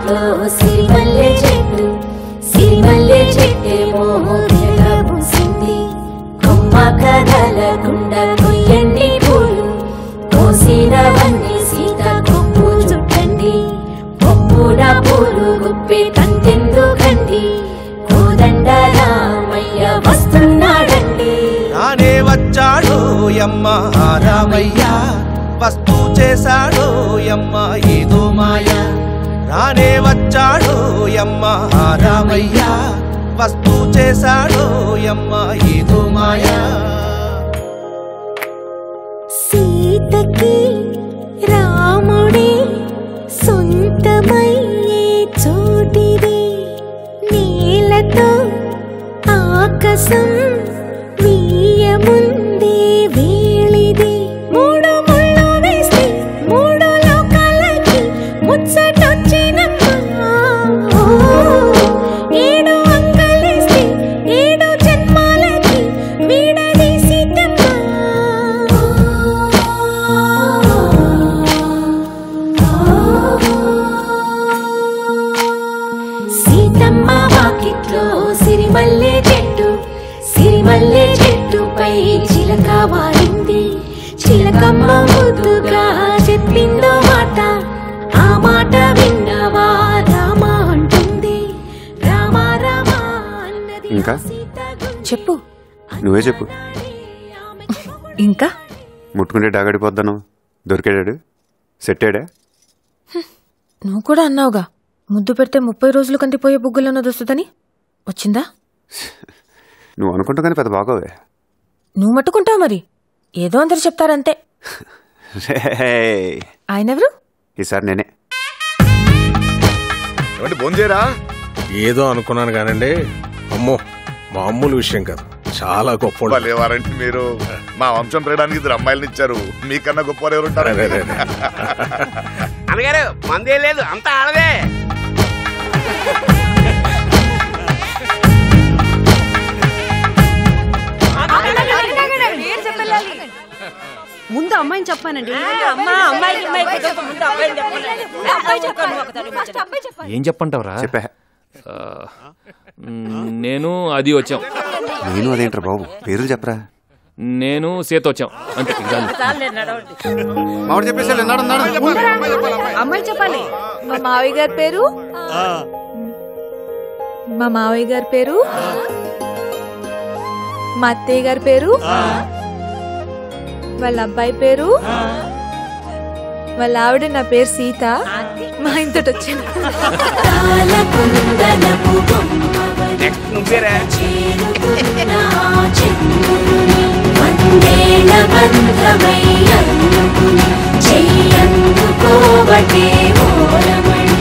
వాకిట్లో సిరిమల్లె చెట్టు సిరిమల్లె చెట్టేమో పూసింది కొమ్మ కదలకుండా కొయ్యండి పూలు కోసినవన్నీ సీత కొప్పు చుట్టండి పొప్పున పూలు గుప్పి కంటెందుకండి కోదండ రామయ్య వస్తున్నాడండి రానే వచ్చాడు యమ్మ రామయ్య వస్తూ చేశాడు యమ్మ ఏదో మాయ రానే వచ్చాడు యమ్మ రామయ్య వస్తూ చేశాడు యమ్మ ఏదో మాయా సీతకి రాముడే సొంతమయ్యే చోటిది నీలతో ఆకాశం వీయముందే వేళిది మూడు ముళ్ళు వేసి మూడు లోకాలకి ముచ్చటొచ్చినమ్మా ఓ, ఏడు అంకలేసి ఏడు జన్మాలకి వీడదీసి సీతమ్మ వాకిట్లో సిరిమల్లె చెట్టు సిరిమల్లె చెట్టుపై చిలక వారింది చిలకమ్మ ముద్దుగా చెప్పిందో మాట ఆ మాట విన్నవా రామ అంటుంది రామ రామ అన్నది ఆ ఇంకా? సీత గుండె. చెప్పు నువ్వే చెప్పు ఇంకా ముట్టుకుంటే డాగడిపోద్దాను దొరికాడాడు సెట్టాడా నువ్వు కూడా అన్నావుగా ముద్దు పెడితే ముప్పై రోజులు కందిపోయే బుగ్గులన్నది వస్తుందని వచ్చిందా నువ్వు అనుకుంటా కానీ పెద్ద బాగోవే నువ్వు మట్టుకుంటావు మరి ఏదో అందరు చెప్తారంతే రేయ్. ఆయనెవరు ఈసారి నేనే ఏమంటే భోంచేరా ఏదో అనుకున్నాను కానండి అమ్మో మామూలు విషయం కాదు చాలా గొప్ప వారంటే మీరు మా వంశం పెరగడానికి ఇద్దరు అమ్మాయిలను ఇచ్చారు మీకన్నా గొప్ప ఎవరు ఉంటారు అన్నగారు మందే లేదు అంతా ఆడదే ముందు అమ్మాయిని చెప్పానండి ఏం చెప్పంటావురా చెప్పా ఆ, మ్, నేను అది వచ్చాం నేను అదేంట్రా బాబు పేర్లు చెప్పరా నేను సీత వచ్చాం అంతే ఇంకా మామిడి చెప్పేసి అమ్మాయి చెప్పాలి మా మావయ్య గారి పేరు మా మావయ్య గారి పేరు మా అత్తయ్య గారి పేరు వాళ్ళ అబ్బాయి పేరు వాళ్ళ ఆవిడ నా పేరు సీత మా ఇంతటి వచ్చాను తాళకుండలపు బొమ్మవని నెక్స్ట్ నువ్వేరా చేరుకున్న ఆ చంద్రుని వందేళ్ల బంధమై అందుకుని చెయ్యందుకోవటే ఓరమణి